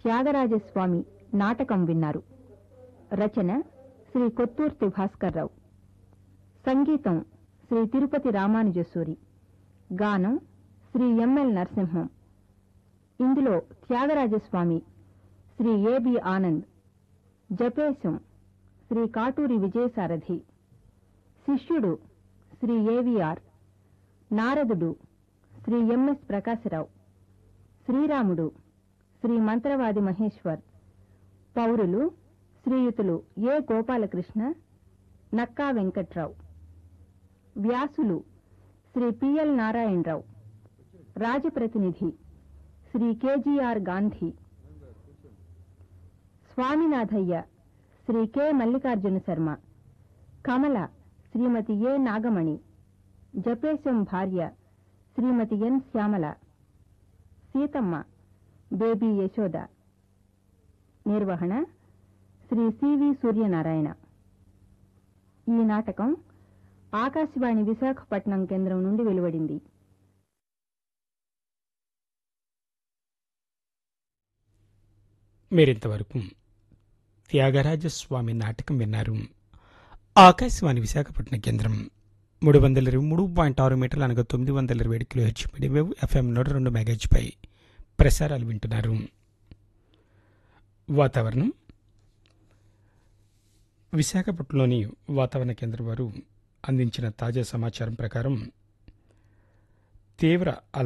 త్యాగరాజస్వామి నాటకం విన్నారు రచన శ్రీ కొత్తూర్తి భాస్కర్రావు సంగీతం శ్రీ తిరుపతి రామానుజసూరి గానం శ్రీ ఎంఎల్ నరసింహం ఇందులో త్యాగరాజస్వామి శ్రీ ఏబి ఆనంద్ జపేశం శ్రీ కాటూరి విజయసారథి శిష్యుడు శ్రీ ఏవిఆర్ నారదుడు శ్రీ ఎంఎస్ ప్రకాశరావు శ్రీరాముడు శ్రీ మంత్రవాది మహేశ్వర్ పౌరులు శ్రీయుతులు ఏ గోపాలకృష్ణ నక్కా వెంకట్రావు వ్యాసులు శ్రీ పిఎల్ నారాయణరావు రాజప్రతినిధి Shri KGR Gandhi Swaminathaiah Shri K Mallikarjuna Sharma Kamala Shrimati A Nagamani Japesham భార్య శ్రీమతి ఎన్ శ్యామల సీతమ్మ బేబీ యశోద నిర్వహణ శ్రీ సివి సూర్యనారాయణ ఈ నాటకం ఆకాశవాణి విశాఖపట్నం కేంద్రం నుండి వెలువడింది మీరింతవరకు త్యాగరాజస్వామి నాటకం విన్నారు ఆకాశవాణి విశాఖపట్నం కేంద్రం మూడు వందల ఇరవై మూడు పాయింట్ ఆరు మీటర్లు అనగా తొమ్మిది వందల ఇరవై ఏడు కిలో హెచ్ వేవ్ ఎఫ్ఎం నూట రెండు మెగాహెచ్పై ప్రసారాలు వింటున్నారు వాతావరణం విశాఖపట్నంలోని వాతావరణ కేంద్రం వారు అందించిన తాజా సమాచారం ప్రకారం తీవ్ర